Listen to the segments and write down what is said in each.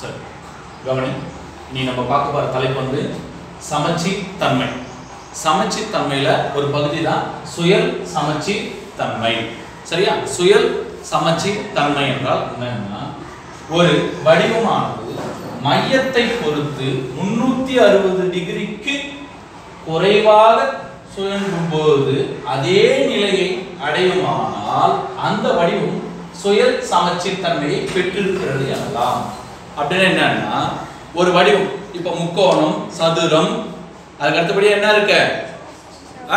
சரி கவனி இனி நம்ம பார்க்க போற தலைப்பு வந்து சமச்சீர் தன்மை சமச்சீர் தன்மையில ஒரு பகுதி தான் சுயல் சமச்சீர் தன்மை சரியா சுயல் சமச்சீர் தன்மை என்றால் என்னன்னா ஒரு வடிவமானது மையத்தை பொறுத்து முன்னூத்தி அறுபது டிகிரிக்கு குறைவாக சுழலும் போது அதே நிலையை அடையுமானால் அந்த வடிவம் சுயல் சமச்சீர் தன்மையை பெற்றிருக்கிறது எனலாம் அப்படின்னு என்னன்னா ஒரு வடிவம் இப்ப முக்கோணம் சதுரம் அதுக்கு அடுத்தபடி என்ன இருக்கு ஆ?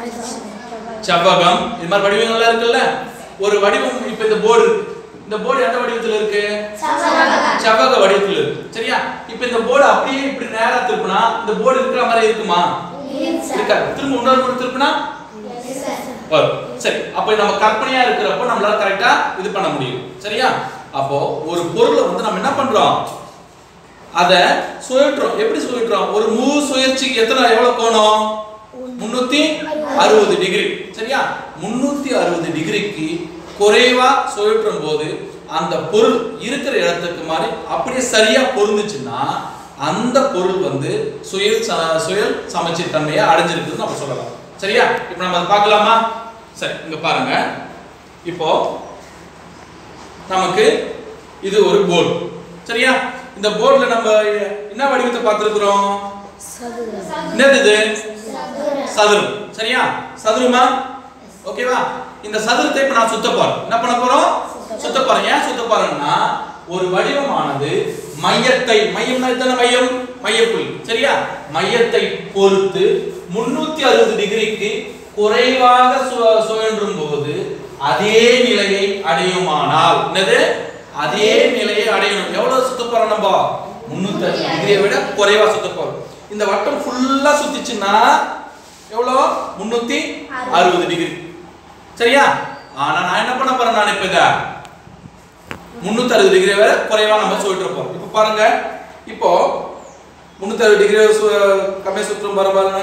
செவ்வகம் இது மாதிரி வடிவங்கள்லாம் இருக்குல்ல ஒரு வடிவம் இப்ப இந்த போர்டு இந்த போர்டு எந்த வடிவத்துல இருக்கு செவ்வக வடிவத்தில் இருக்கு சரியா இப்ப இந்த போர்டு அப்படியே இப்படி நேரா திருப்பினா இந்த போர்டு இருக்கிற மாதிரி இருக்குமா இருக்காது திரும்ப இன்னொரு முறை திருப்பினா வரும் சரி அப்போ நம்ம கற்பனையா இருக்கிறப்போ நம்மளால கரெக்டா இது பண்ண முடியும் சரியா அப்போ ஒரு பொருளை வந்து நம்ம என்ன பண்றோம் அத சுழற்றுறோம் எப்படி சுழற்றுறோம் ஒரு முழு சுழற்சிக்கு எத்தனை எவ்வளவு கோணம் முன்னூத்தி அறுபது டிகிரி சரியா முன்னூத்தி அறுபது டிகிரிக்கு குறைவா சுழற்றும் போது அந்த பொருள் இருக்கிற இடத்துக்கு மாதிரி அப்படியே சரியா பொருந்துச்சுன்னா அந்த பொருள் வந்து சுயல் ச- சுயல் சமச்சீர் தன்மையை அடைஞ்சிருக்குதுன்னு நம்ம சொல்லலாம் சரியா இப்போ நம்ம அதை பார்க்கலாமா சரி இங்க பாருங்க இப்போ நமக்கு இது ஒரு போர்டு சரியா இந்த போர்டுல நம்ம என்ன வடிவத்தை பார்த்திருக்கிறோம் என்னது இது சதுரம் சரியா சதுரமா ஓகேவா இந்த சதுரத்தை இப்ப நான் சுத்த போறேன் என்ன பண்ண போறோம் சுத்த போறேன் ஏன் சுத்த போறேன்னா ஒரு வடிவமானது மையத்தை மையம்னா எத்தனை மையம் மையப்புள்ளி சரியா மையத்தை பொறுத்து முன்னூத்தி அறுபது டிகிரிக்கு குறைவாக சு- சுழன்றும் போது அதே நிலையை அடையுமானால் என்னது அதே நிலையை அடையணும் எவ்வளவு சுத்த போறோம் நம்ம முன்னூத்தி அறுபது டிகிரியை விட குறைவா சுத்த போறோம் இந்த வட்டம் ஃபுல்லா சுத்திச்சுன்னா எவ்வளோ முன்னூத்தி அறுபது டிகிரி சரியா ஆனா நான் என்ன பண்ண போறேன் நான் இப்ப இத முன்னூத்தி அறுபது டிகிரி வரை குறைவா நம்ம சொல்லிட்டு இருப்போம் இப்ப பாருங்க இப்போ முன்னூத்தி அறுபது டிகிரி கம்மியா சுற்றும் பாரு பாருங்க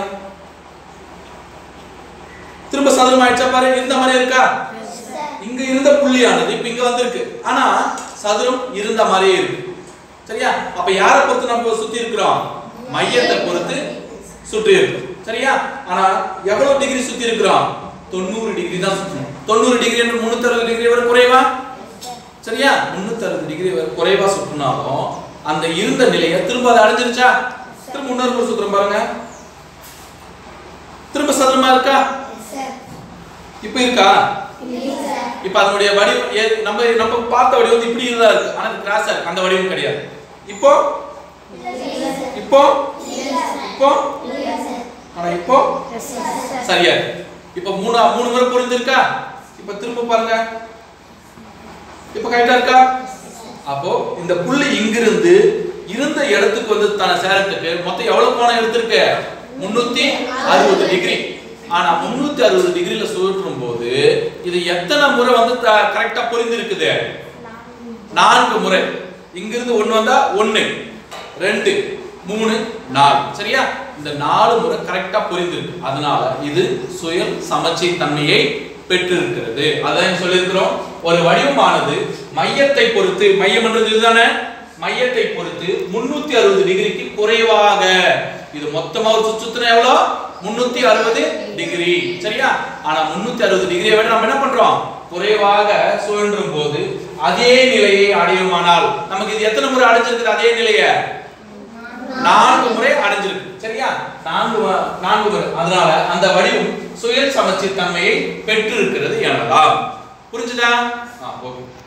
திரும்ப சதுரம் ஆயிடுச்சா பாரு இந்த மாதிரி இருக்கா இங்க இருந்த புள்ளியானது இப்ப இங்க வந்திருக்கு ஆனா சதுரம் இருந்த மாதிரியே இருக்கு சரியா அப்ப யாரை பொறுத்து நம்ம சுத்தி இருக்கிறோம் மையத்தை பொறுத்து சுற்றி இருக்கும் சரியா ஆனா எவ்வளவு டிகிரி சுத்தி இருக்கிறோம் தொண்ணூறு டிகிரி தான் சுற்றணும் தொண்ணூறு டிகிரி என்று முன்னூத்தி அறுபது டிகிரி வரை குறைவா சரியா முன்னூத்தி அறுபது டிகிரி வரை குறைவா சுற்றினாலும் அந்த இருந்த நிலையை திரும்ப அதை அடைஞ்சிருச்சா திரும்ப இன்னொரு முறை சுத்துறோம் பாருங்க திரும்ப சதுரமா இருக்கா இப்ப இருக்கா இப்ப அதனுடைய வடிவம் ஏ- நம்ம நம்ம பார்த்த வடிவம் வந்து இப்படி தான் இருக்கு ஆனா கிராஸா இருக்கு அந்த வடிவம் கிடையாது இப்போ இப்போ இப்போ ஆனா இப்போ சரியா இருக்கு. இப்ப மூணு மூணு முறை புரிஞ்சிருக்கா இப்ப திரும்ப பாருங்க இப்ப கரெக்டா இருக்கா அப்போ இந்த புள்ளி இங்கிருந்து இருந்த இடத்துக்கு வந்து தன சேரத்துக்கு மொத்தம் எவ்வளவு கோணம் எடுத்திருக்கு முன்னூத்தி அறுபது டிகிரி ஆனா முன்னூத்தி அறுபது டிகிரில சுழற்றும் போது இது எத்தனை முறை வந்து கரெக்டா புரிந்து இருக்குது நான்கு முறை இங்கிருந்து ஒண்ணு வந்தா ஒண்ணு ரெண்டு மூணு நாலு சரியா இந்த நாலு முறை கரெக்டா புரிந்திருக்கு அதனால இது சுயல் சமச்சீர் தன்மையை பெற்றிருக்கிறது அதான் சொல்லியிருக்கிறோம் ஒரு வடிவமானது மையத்தை பொறுத்து மையம் என்றது இதுதானே மையத்தை பொறுத்து முன்னூத்தி அறுபது டிகிரிக்கு குறைவாக இது மொத்தமா ஒரு சுற்றுனா எவ்வளோ முன்னூத்தி அறுபது டிகிரி சரியா ஆனா முன்னூத்தி அறுபது டிகிரியை விட நம்ம என்ன பண்றோம் குறைவாக சுழன்றும் போது அதே நிலையை அடையுமானால் நமக்கு இது எத்தனை முறை அடைஞ்சிருக்குது அதே நிலையை நான்கு முறை அடைஞ்சிருக்கு சரியா நான்கு வ- நான்கு முறை அதனால அந்த வடிவம் சுயல் சமச்சீர் தன்மையை பெற்றிருக்கிறது எனலாம் புரிஞ்சுதா ஆ ஓகே